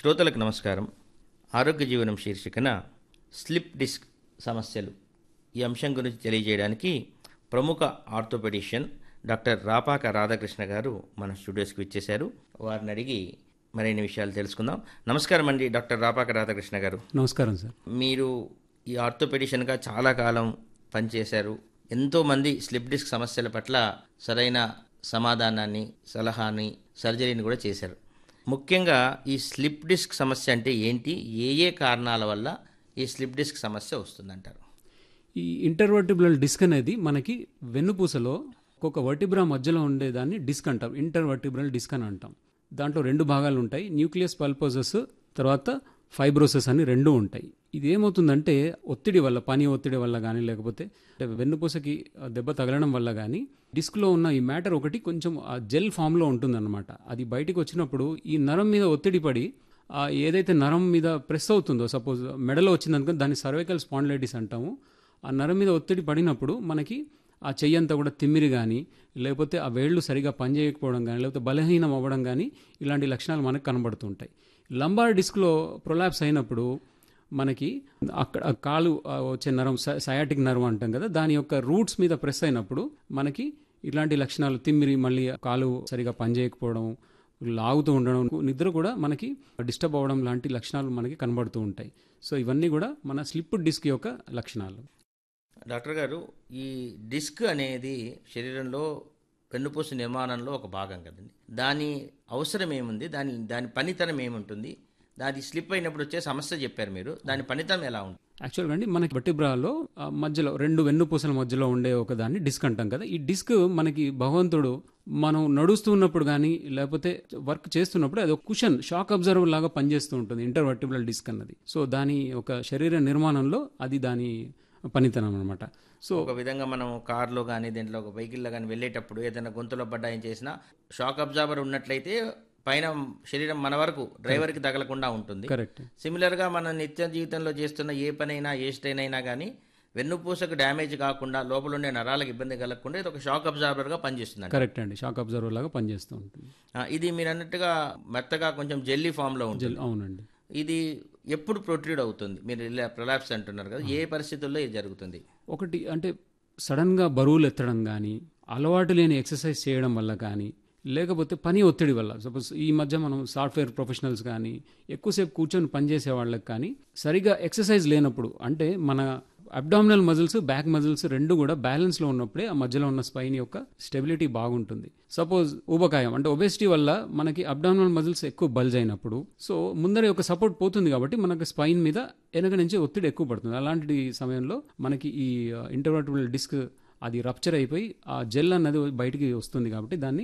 శ్రోతలకు నమస్కారం ఆరోగ్య జీవనం శీర్షికన స్లిప్ డిస్క్ సమస్యలు ఈ అంశం గురించి తెలియజేయడానికి ప్రముఖ ఆర్థోపెడిషియన్ డాక్టర్ రాపాక రాధాకృష్ణ గారు మన స్టూడియోస్కి విచ్చేశారు వారిని అడిగి మరిన్ని విషయాలు తెలుసుకుందాం నమస్కారం అండి డాక్టర్ రాపాక రాధాకృష్ణ గారు నమస్కారం సార్ మీరు ఈ ఆర్థోపెడిషన్గా చాలా కాలం పనిచేశారు ఎంతోమంది స్లిప్ డిస్క్ సమస్యల పట్ల సరైన సమాధానాన్ని సలహాని సర్జరీని కూడా చేశారు ముఖ్యంగా ఈ స్లిప్ డిస్క్ సమస్య అంటే ఏంటి ఏ ఏ కారణాల వల్ల ఈ స్లిప్ డిస్క్ సమస్య వస్తుందంటారు ఈ ఇంటర్వర్టిబ్రల్ డిస్క్ అనేది మనకి వెన్నుపూసలో ఒక్కొక్క వర్టిబ్రా మధ్యలో ఉండేదాన్ని డిస్క్ అంటాం ఇంటర్వర్టిబ్రల్ డిస్క్ అని అంటాం దాంట్లో రెండు భాగాలు ఉంటాయి న్యూక్లియస్ పల్పోసస్ తర్వాత ఫైబ్రోసెస్ అని రెండు ఉంటాయి ఇది ఏమవుతుందంటే ఒత్తిడి వల్ల పని ఒత్తిడి వల్ల కానీ లేకపోతే వెన్నుపూసకి దెబ్బ తగలడం వల్ల కానీ డిస్క్లో ఉన్న ఈ మ్యాటర్ ఒకటి కొంచెం ఆ జెల్ ఫామ్లో ఉంటుందన్నమాట అది బయటికి వచ్చినప్పుడు ఈ నరం మీద ఒత్తిడి పడి ఆ ఏదైతే నరం మీద ప్రెస్ అవుతుందో సపోజ్ మెడలో వచ్చిందనుకో దాన్ని సర్వైకల్ స్పాండిలైటిస్ అంటాము ఆ నరం మీద ఒత్తిడి పడినప్పుడు మనకి ఆ చెయ్యంతా కూడా తిమ్మిరి కానీ లేకపోతే ఆ వేళ్ళు సరిగా పనిచేయకపోవడం కానీ లేకపోతే బలహీనం అవ్వడం కానీ ఇలాంటి లక్షణాలు మనకు కనబడుతుంటాయి లంబార్ డిస్క్లో ప్రొలాప్స్ అయినప్పుడు మనకి అక్కడ ఆ కాలు ఆ వచ్చే నరం సయాటిక్ నర్వ్ అంటాం కదా దాని యొక్క రూట్స్ మీద ప్రెస్ అయినప్పుడు మనకి ఇలాంటి లక్షణాలు తిమ్మిరి మళ్ళీ కాలు సరిగా పనిచేయకపోవడం లాగుతూ ఉండడం నిద్ర కూడా మనకి డిస్టర్బ్ అవ్వడం లాంటి లక్షణాలు మనకి కనబడుతూ ఉంటాయి సో ఇవన్నీ కూడా మన స్లిప్ డిస్క్ యొక్క లక్షణాలు డాక్టర్ గారు ఈ డిస్క్ అనేది శరీరంలో వెన్నుపూస నిర్మాణంలో ఒక భాగం కదండి దాని అవసరం ఏముంది దాని దాని పనితనం ఏముంటుంది దాని స్లిప్ అయినప్పుడు వచ్చే సమస్య చెప్పారు మీరు దాని పనితనం ఎలా ఉంటుంది యాక్చువల్గా అండి మనకి బట్టిబ్రాలో ఆ మధ్యలో రెండు వెన్నుపూసల మధ్యలో ఉండే ఒక దాన్ని డిస్క్ అంటాం కదా ఈ డిస్క్ మనకి భగవంతుడు మనం నడుస్తున్నప్పుడు కానీ లేకపోతే వర్క్ చేస్తున్నప్పుడు అది ఒక కుషన్ షాక్ అబ్జర్వర్ లాగా పనిచేస్తూ ఉంటుంది ఇంటర్వర్టిబుల్ డిస్క్ అన్నది సో దాని ఒక శరీర నిర్మాణంలో అది దాని పనితనం అనమాట సో ఒక విధంగా మనం కార్లో కానీ దీంట్లో ఒక వెహికల్లో కానీ వెళ్ళేటప్పుడు ఏదైనా గొంతులో పడ్డా ఏం చేసినా షాక్ అబ్జార్బర్ ఉన్నట్లయితే పైన శరీరం మన వరకు డ్రైవర్కి తగలకుండా ఉంటుంది కరెక్ట్ సిమిలర్గా మన నిత్య జీవితంలో చేస్తున్న ఏ పనైనా ఏ స్ట్రెయిన్ అయినా కానీ వెన్నుపూసకు డ్యామేజ్ కాకుండా లోపల ఉండే నరాలకు ఇబ్బంది కలగకుండా ఇది ఒక షాక్ అబ్జార్బర్గా పనిచేస్తుంది కరెక్ట్ అండి షాక్ అబ్జర్వర్ లాగా పనిచేస్తూ ఉంటుంది ఇది మీరు అన్నట్టుగా మెత్తగా కొంచెం జెల్లీ ఫామ్లో ఉంటుంది జెల్ అవునండి ఇది ఎప్పుడు ప్రొట్రీడ్ అవుతుంది మీరు ఇలా ప్రొలాప్స్ అంటున్నారు కదా ఏ పరిస్థితుల్లో ఇది జరుగుతుంది ఒకటి అంటే సడన్గా బరువులు ఎత్తడం కానీ అలవాటు లేని ఎక్సర్సైజ్ చేయడం వల్ల కానీ లేకపోతే పని ఒత్తిడి వల్ల సపోజ్ ఈ మధ్య మనం సాఫ్ట్వేర్ ప్రొఫెషనల్స్ కానీ ఎక్కువసేపు కూర్చొని పనిచేసే వాళ్ళకి కానీ సరిగా ఎక్సర్సైజ్ లేనప్పుడు అంటే మన అబ్డామినల్ మజిల్స్ బ్యాక్ మజిల్స్ రెండు కూడా బ్యాలెన్స్లో ఉన్నప్పుడే ఆ మధ్యలో ఉన్న స్పైన్ యొక్క స్టెబిలిటీ బాగుంటుంది సపోజ్ ఊబకాయం అంటే ఒబెసిటీ వల్ల మనకి అబ్డామినల్ మజిల్స్ ఎక్కువ బల్జ్ అయినప్పుడు సో ముందర యొక్క సపోర్ట్ పోతుంది కాబట్టి మనకి స్పైన్ మీద వెనక నుంచి ఒత్తిడి ఎక్కువ పడుతుంది అలాంటి సమయంలో మనకి ఈ ఇంటర్వర్టిబుల్ డిస్క్ అది రప్చర్ అయిపోయి ఆ జెల్ అన్నది బయటికి వస్తుంది కాబట్టి దాన్ని